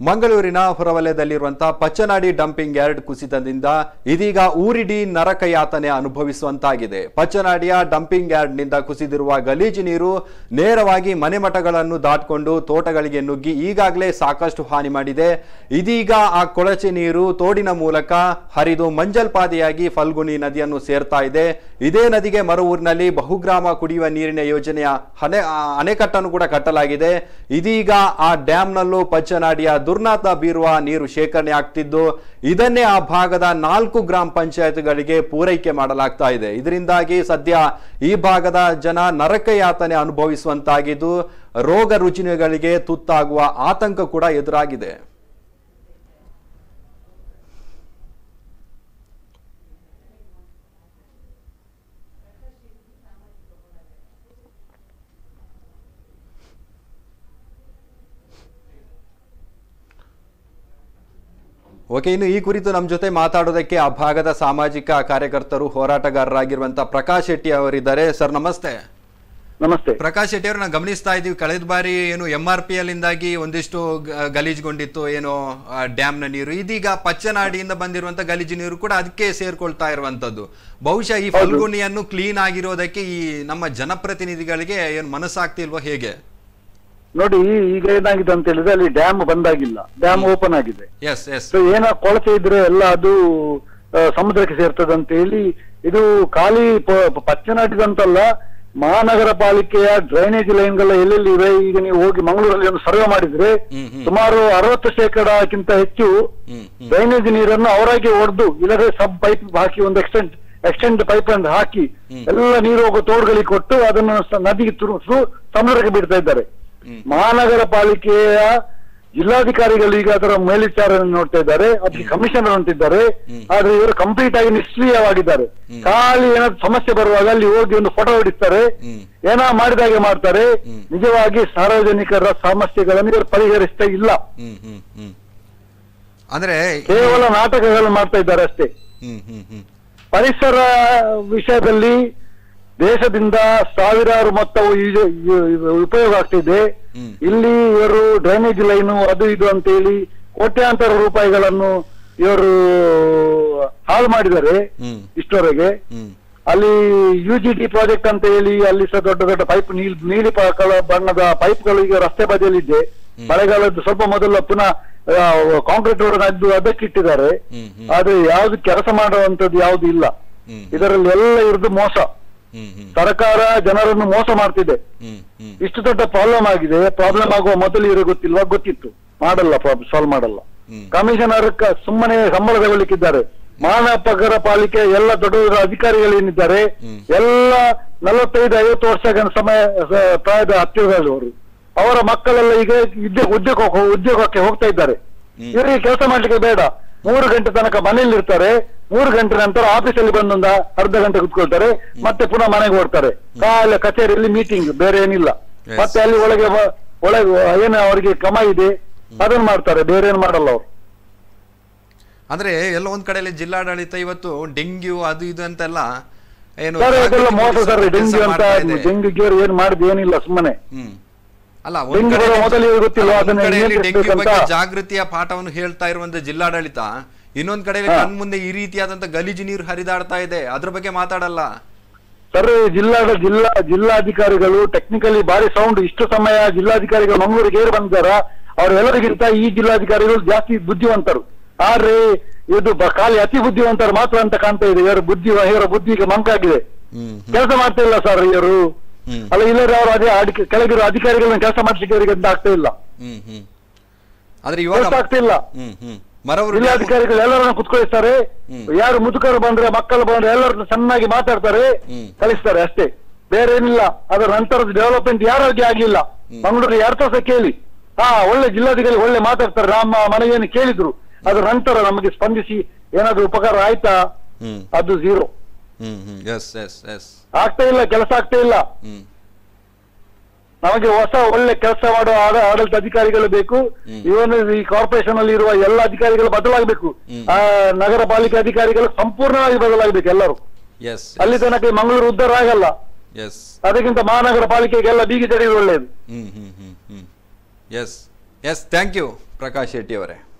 ಮಂಗಳೂರಿನ ಹೊರವಲಯದಲ್ಲಿರುವಂತಹ Pachchanadi dumping yard ಕುಸಿತದಿಂದ ಇದೀಗ ಊರಿಡೀ ನರಕ ಯಾತನೆ ಅನುಭವಿಸುವಂತಾಗಿದೆ ಪಚ್ಚನಾಡಿಯ ಡಂಪಿಂಗ್ ಯಾರ್ಡ್ನಿಂದ ಕುಸಿದಿರುವ ಗಲೀಜು ನೀರು ನೇರವಾಗಿ ಮನೆಮಠಗಳನ್ನು ದಾಟ್ಕೊಂಡು ತೋಟಗಳಿಗೆ ನುಗ್ಗಿ ಈಗಾಗಲೇ ಸಾಕಷ್ಟು ಹಾನಿ ಮಾಡಿದೆ ಇದೀಗ ಆ ಕೊಳಚೆ ನೀರು ತೋಡಿನ ಮೂಲಕ ಹರಿದು ಮಂಜಲ್ಪಾದಿಯಾಗಿ ಫಲ್ಗುಣಿ ನದಿಯನ್ನು ಸೇರ್ತಾ ಇದೆ ಇದೇ ನದಿಗೆ ಮರು ಊರಿನಲ್ಲಿ ಬಹುಗ್ರಾಮ ಕುಡಿಯುವ ನೀರಿನ ಯೋಜನೆಯ ಹನೆ ಆ, ಅಣೆಕಟ್ಟನ್ನು ಕೂಡ ಕಟ್ಟಲಾಗಿದೆ ಇದೀಗ ಆ ಡ್ಯಾಂನಲ್ಲೂ ಪಚ್ಚನಾಡಿಯ ದುರ್ನಾತ ಬೀರುವ ನೀರು ಶೇಖರಣೆ ಆಗ್ತಿದ್ದು ಇದನ್ನೇ ಆ ಭಾಗದ ನಾಲ್ಕು ಗ್ರಾಮ ಪಂಚಾಯತ್ಗಳಿಗೆ ಪೂರೈಕೆ ಮಾಡಲಾಗ್ತಾ ಇದೆ ಇದರಿಂದಾಗಿ ಸದ್ಯ ಈ ಭಾಗದ ಜನ ನರಕ ಯಾತನೆ ಅನುಭವಿಸುವಂತಾಗಿದ್ದು ರೋಗ ರುಜಿನಗಳಿಗೆ ತುತ್ತಾಗುವ ಆತಂಕ ಕೂಡ ಎದುರಾಗಿದೆ ಓಕೆ ಇನ್ನು ಈ ಕುರಿತು ನಮ್ಮ ಜೊತೆ ಮಾತಾಡೋದಕ್ಕೆ ಆ ಭಾಗದ ಸಾಮಾಜಿಕ ಕಾರ್ಯಕರ್ತರು ಹೋರಾಟಗಾರರಾಗಿರುವಂತಹ ಪ್ರಕಾಶ್ ಶೆಟ್ಟಿ ಅವರಿದ್ದಾರೆ ಸರ್ ನಮಸ್ತೆ ನಮಸ್ತೆ ಪ್ರಕಾಶ್ ಶೆಟ್ಟಿ ಅವ್ರನ್ನ ಗಮನಿಸ್ತಾ ಇದ್ದೀವಿ ಕಳೆದ ಬಾರಿ ಏನು ಎಂ ಆರ್ ಪಿ ಎಲ್ಲಿಂದಾಗಿ ಒಂದಿಷ್ಟು ಗ- ಗಲೀಜುಗೊಂಡಿತ್ತು ಏನೋ ಡ್ಯಾಮ್ನ ನೀರು ಇದೀಗ ಪಚ್ಚನಾಡಿಯಿಂದ ಬಂದಿರುವಂತ ಗಲೀಜು ನೀರು ಕೂಡ ಅದಕ್ಕೆ ಸೇರ್ಕೊಳ್ತಾ ಇರುವಂತದ್ದು ಬಹುಶಃ ಈ ಫಲ್ಗುಣಿಯನ್ನು ಕ್ಲೀನ್ ಆಗಿರೋದಕ್ಕೆ ಈ ನಮ್ಮ ಜನಪ್ರತಿನಿಧಿಗಳಿಗೆ ಏನು ಮನಸ್ಸಾಗ್ತಿಲ್ವೋ ಹೇಗೆ ನೋಡಿ ಈಗ ಏನಾಗಿದೆ ಅಂತ ಹೇಳಿದ್ರೆ ಅಲ್ಲಿ ಡ್ಯಾಮ್ ಬಂದಾಗಿಲ್ಲ ಡ್ಯಾಮ್ ಓಪನ್ ಆಗಿದೆ ಎಸ್ ಎಸ್ ಸೊ ಏನೋ ಕೊಳಚೆ ಇದ್ರೆ ಎಲ್ಲ ಅದು ಆ, ಸಮುದ್ರಕ್ಕೆ ಸೇರ್ತದೆ ಅಂತ ಹೇಳಿ ಇದು ಖಾಲಿ ಪ- ಪ- ಪಚ್ಚನಾಡಿದಂತಲ್ಲ ಮಹಾನಗರ ಪಾಲಿಕೆಯ ಡ್ರೈನೇಜ್ ಲೈನ್ಗಳ ಎಲ್ಲೆಲ್ಲಿ ಇವೆ ಈಗ ನೀವು ಹೋಗಿ ಮಂಗಳೂರಲ್ಲಿ ಒಂದು ಸರ್ವೆ ಮಾಡಿದ್ರೆ ಹ್ಮ್, ಹ್ಮ್. ಸುಮಾರು ಅರವತ್ತು ಶೇಕಡಕ್ಕಿಂತ ಹೆಚ್ಚು ಹ್ಮ್ ಹ್ಮ್ ಡ್ರೈನೇಜ್ ನೀರನ್ನು ಅವರಾಗಿ ಹೊಡೆದು ಇಲ್ಲದೆ ಸಬ್ ಪೈಪ್ ಹಾಕಿ ಒಂದು ಎಕ್ಸ್ಟೆಂಡ್ ಎಕ್ಸ್ಟೆಂಡ್ ಪೈಪ್ ಅನ್ನು ಹಾಕಿ ಎಲ್ಲ ನೀರು ಹೋಗೋ ತೋಡುಗಳಿಗೆ ಕೊಟ್ಟು ಅದನ್ನು ಸ- ನದಿಗೆ ತುರುಸು ಸಮುದ್ರಕ್ಕೆ ಬಿಡ್ತಾ ಇದ್ದಾರೆ ಮಹಾನಗರ ಪಾಲಿಕೆಯ ಜಿಲ್ಲಾಧಿಕಾರಿಗಳು ಈಗ ಅದರ ಮೇಲ್ವಿಚಾರಣೆ ನೋಡ್ತಾ ಇದ್ದಾರೆ ಅದಕ್ಕೆ ಕಮಿಷನರ್ ಅಂತಿದ್ದಾರೆ ಆದ್ರೆ ಇವರು ಕಂಪ್ಲೀಟ್ ಆಗಿ ನಿಷ್ಕ್ರಿಯವಾಗಿದ್ದಾರೆ ಖಾಲಿ ಏನಾದ್ರು ಸಮಸ್ಯೆ ಬರುವಾಗ ಅಲ್ಲಿ ಹೋಗಿ ಒಂದು ಫೋಟೋ ಹೊಡಿಸ್ತಾರೆ ಹ್ಮ್. ಏನೋ ಮಾಡಿದಾಗೆ ಮಾಡ್ತಾರೆ ನಿಜವಾಗಿ ಸಾರ್ವಜನಿಕರ ಸಮಸ್ಯೆಗಳನ್ನು ಇವರು ಪರಿಹರಿಸ್ತಾ ಇಲ್ಲ ಹ್ಮ್ ಹ್ಮ್ ಹ್ಮ್ ಅಂದ್ರೆ ಕೇವಲ ನಾಟಕಗಳನ್ನು ಮಾಡ್ತಾ ಇದ್ದಾರೆ ಅಷ್ಟೇ ಹ್ಮ್ ಹ್ಮ್ ಹ್ಮ್ ಪರಿಸರ ವಿಷಯದಲ್ಲಿ ದೇಶದಿಂದ ಸಾವಿರಾರು ಮೊತ್ತವು ಈಗ- ಈಗ ಉಪಯೋಗ ಆಗ್ತಿದೆ ಹ್ಮ್. ಇಲ್ಲಿ ಇವರು ಡ್ರೈನೇಜ್ ಲೈನು ಅದು ಇದು ಅಂತ ಹೇಳಿ ಕೋಟ್ಯಾಂತರ ರೂಪಾಯಿಗಳನ್ನು ಇವರು ಹಾಳು ಮಾಡಿದ್ದಾರೆ ಹ್ಮ್ ಇಷ್ಟವರೆಗೆ ಹ್ಮ್ ಅಲ್ಲಿ ಯು ಜಿ ಟಿ ಪ್ರಾಜೆಕ್ಟ್ ಅಂತ ಹೇಳಿ ಅಲ್ಲಿ ಸಹ ದೊಡ್ಡ ದೊಡ್ಡ ಪೈಪ್ ನೀಲ್ ನೀಲಿ ಪ- ಕಲ- ಬಣ್ಣದ ಪೈಪ್ಗಳು ಈಗ ರಸ್ತೆ ಬದಿಯಲ್ಲಿದೆ ಮಳೆಗಾಲದ್ದು ಸ್ವಲ್ಪ ಮೊದಲ ಪುನಃ ಕಾಂಕ್ರೀಟ್ ರೋಡ್ ಅದ್ದು ಅದಕ್ಕಿಟ್ಟಿದ್ದಾರೆ ಹ್ಮ್ ಹ್ಮ್ ಆದ್ರೆ ಯಾವ್ದು ಕೆಲಸ ಮಾಡುವಂತದ್ದು ಯಾವ್ದು ಇಲ್ಲ ಹ್ಮ್ ಇದರಲ್ಲಿ ಎಲ್ಲ ಇರೋದು ಮೋಸ ಹ್ಮ್ ಹ್ಮ್ ಸರ್ಕಾರ ಜನರನ್ನು ಮೋಸ ಮಾಡ್ತಿದೆ ಹ್ಮ್ ಹ್ಮ್ ಇಷ್ಟು ದೊಡ್ಡ ಪ್ರಾಬ್ಲಮ್ ಆಗಿದೆ ಪ್ರಾಬ್ಲಮ್ ಆಗುವ ಮೊದಲು ಇವರು ಗೊತ್ತಿಲ್ವಾ ಗೊತ್ತಿತ್ತು ಮಾಡಲ್ಲ ಸಾಲ್ವ್ ಮಾಡಲ್ಲ ಹ್ಮ್. ಕಮಿಷನರ್ ಕ- ಸುಮ್ಮನೆ ಸಂಬಳ ತಗೊಳ್ಳಿಕ್ಕಿದ್ದಾರೆ ಮಹಾನಗರ ಪಾಲಿಕೆ ಎಲ್ಲ ದೊಡ್ಡ ದೊಡ್ಡ ಅಧಿಕಾರಿಗಳೇನಿದ್ದಾರೆ ಎಲ್ಲ ನಲವತ್ತೈದು ಐವತ್ತು ವರ್ಷ ಸಮಯ ಸ- ಪ್ರಾಯದ ಹತ್ತಿರದವರು ಅವರ ಮಕ್ಕಳೆಲ್ಲ ಈಗ ಉದ್ಯೋಗ ಉದ್ಯೋಗ ಉದ್ಯೋಗಕ್ಕೆ ಹೋಗ್ತಾ ಇದ್ದಾರೆ ಇವರಿಗೆ ಕೆಲಸ ಮಾಡ್ಲಿಕ್ಕೆ ಬೇಡ ಮೂರು ಗಂಟೆ ತನಕ ಮನೆಯಲ್ಲಿ ಇರ್ತಾರೆ ಮೂರು ಗಂಟೆ ನಂತರ ಆಫೀಸಲ್ಲಿ ಬಂದೊಂದ ಅರ್ಧ ಗಂಟೆ ಕುತ್ಕೊಳ್ತಾರೆ ಮತ್ತೆ ಪುನಃ ಮನೆಗೆ ಓಡ್ತಾರೆ ಕಾಲ ಕಚೇರಿಯಲ್ಲಿ ಮೀಟಿಂಗ್ ಬೇರೆ ಏನಿಲ್ಲ Yes. ಮತ್ತೆ ಅಲ್ಲಿ ಒಳಗೆ ಬ- ಒಳಗೆ ಏನು ಅವರಿಗೆ ಕ್ರಮ ಇದೆ ಅದನ್ನ ಮಾಡ್ತಾರೆ ಬೇರೆ ಏನು ಮಾಡಲ್ಲ ಅವರು ಅಂದ್ರೆ ಎಲ್ಲ ಒಂದ್ ಕಡೆಯಲ್ಲಿ ಜಿಲ್ಲಾಡಳಿತ ಇವತ್ತು ಡೆಂಗ್ಯೂ ಅದು ಇದು ಅಂತೆಲ್ಲ ಏನು ಸರ್ ಅದೆಲ್ಲ ಜಾಗೃತಿ ಮೋಸ ಸರ್ ಮೂಡಿಸುವ ಡೆಂಗ್ಯೂ ಕೆಲ್ಸ ಅಂತ ಮಾಡ್ತಾ ಇದೆ. ಡೆಂಗ್ಯೂ ಗೇರ್ ಏನ್ ಮಾಡಿದ್ ಏನಿಲ್ಲ ಸುಮ್ಮನೆ ಹ್ಮ್ ಅಲ್ಲ ಡೆಂಗ್ಯೂ ಒಂದ್ ಬರೋ ಕಡೆಯಲ್ಲಿ- ಮೊದಲು ಇವ್ರಿಗೆ ಗೊತ್ತಿಲ್ವಾ ಅಲ್ಲ, ಒಂದ್ ಅದನ್ನ ಕಡೆಯಲ್ಲಿ ಡೆಂಗ್ಯೂ ಬಗ್ಗೆ ನಿಯಂತ್ರಿಸ್ಬೇಕಂತ? ಜಾಗೃತಿಯ ಪಾಠವನ್ನು ಹೇಳ್ತಾ ಇರುವಂತ ಜಿಲ್ಲಾಡಳಿತ ಇನ್ನೊಂದ್ ಕಡೆಯಲ್ಲಿ ಹಾ. ಕಣ್ಮುಂದೆ ಈ ರೀತಿಯಾದಂತ ಗಲೀಜು ನೀರು ಹರಿದಾಡ್ತಾ ಇದೆ ಅದ್ರ ಬಗ್ಗೆ ಮಾತಾಡಲ್ಲ ಸರ್ ಜಿಲ್ಲಾ ಜಿಲ್ಲಾ ಜಿಲ್ಲಾಧಿಕಾರಿಗಳು ಟೆಕ್ನಿಕಲಿ ಬಾರಿ ಸೌಂಡ್ ಇಷ್ಟು ಸಮಯ ಜಿಲ್ಲಾಧಿಕಾರಿಗಳು ಮಂಗಳೂರಿಗೆ ಏರು ಬಂದಿದ್ದಾರ ಅವರೆಲ್ಲರಿಗಿಂತ ಈ ಜಿಲ್ಲಾಧಿಕಾರಿಗಳು ಜಾಸ್ತಿ ಬುದ್ಧಿವಂತರು ಆದ್ರೆ ಇದು ಬ- ಖಾಲಿ ಅತಿ ಬುದ್ಧಿವಂತರು ಮಾತ್ರ ಅಂತ ಕಾಣ್ತಾ ಇದೆ ಇವರ ಬುದ್ಧಿ ಇವರ ಬುದ್ಧಿ ಈಗ ಮಂಕಾಗಿದೆ ಹ್ಮ್ ಕೆಲಸ ಮಾಡ್ತಾ ಇಲ್ಲ ಸರ್ ಇವರು ಹ್ಮ್. ಅಲ್ಲ ಇಲ್ಲದ್ರೆ ಅವರು ಅದೇ ಅಧಿಕ- ಕೆಳಗಿರೋ ಅಧಿಕಾರಿಗಳನ್ನ ಕೆಲಸ ಮಾಡಿಸ್ಲಿಕ್ಕೆ ಇವರಿಗೆ ಅಂತ ಆಗ್ತಾ ಇಲ್ಲ ಹ್ಮ್ ಹ್ಮ್ ಆದ್ರೆ ಇವಾಗ ಕೆಲಸ ಆಗ್ತಾ ಇಲ್ಲ ಹ್ಮ್ ಹ್ಮ್ ಮರವರು ಜಿಲ್ಲಾಧಿಕಾರಿಗಳು ಎಲ್ಲರನ್ನ ಕುತ್ಕೊಳಿಸ್ತಾರೆ ಯಾರು ಮುದುಕರು ಬಂದ್ರೆ ಮಕ್ಕಳು ಬಂದ್ರೆ ಎಲ್ಲರನ್ನ ಚೆನ್ನಾಗಿ ಮಾತಾಡ್ತಾರೆ ಹ್ಮ್. ಕಳಿಸ್ತಾರೆ ಅಷ್ಟೇ ಬೇರೆ ಏನಿಲ್ಲ ಅದರ ನಂತರದ ಡೆವಲಪ್ಮೆಂಟ್ ಯಾರಿಗೆ ಆಗ್ಲಿಲ್ಲ ಮಂಗಳೂರು ಎರಡು ತಾಸ ಕೇಳಿ ಹಾ ಒಳ್ಳೆ ಜಿಲ್ಲಾಧಿಕಾರಿ ಒಳ್ಳೆ ಮಾತಾಡ್ತಾರೆ ನಮ್ಮ ಮನೆಯನ್ನು ಕೇಳಿದ್ರು ಅದರ ನಂತರ ನಮಗೆ ಸ್ಪಂದಿಸಿ ಏನಾದ್ರು ಉಪಕಾರ ಆಯ್ತಾ ಹ್ಮ್ ಅದು zero hmm hmm yes yes yes ಆಗ್ತಾ ಇಲ್ಲ ಕೆಲಸ ಆಗ್ತಾ ಇಲ್ಲ ಹ್ಮ್ ನಮಗೆ ಹೊಸ ಒಳ್ಳೆ ಕೆಲಸ ಮಾಡುವ ಆಡ- ಆಡಳಿತ ಅಧಿಕಾರಿಗಳು ಬೇಕು ಇವನು ಈ ಕಾರ್ಪೊರೇಷನ್ ಅಲ್ಲಿ ಇರುವ ಎಲ್ಲ ಅಧಿಕಾರಿಗಳು ಬದಲಾಗಬೇಕು ಆ ನಗರ ಪಾಲಿಕೆ ಅಧಿಕಾರಿಗಳು ಸಂಪೂರ್ಣವಾಗಿ ಬದಲಾಗಬೇಕು ಎಲ್ಲರೂ ಎಸ್ ಅಲ್ಲಿ ತನಕ ಈ ಮಂಗಳೂರು ಉದ್ಧಾರ ಆಗಲ್ಲ ಎಸ್ ಅದಕ್ಕಿಂತ ಮಹಾನಗರ ಪಾಲಿಕೆಗೆಲ್ಲ ಬೀಗಿ ತಡೆಯುವುದು ಒಳ್ಳೆಯದು hmm hmm hmm hmm yes yes thank you Prakash Shetty ಅವರೇ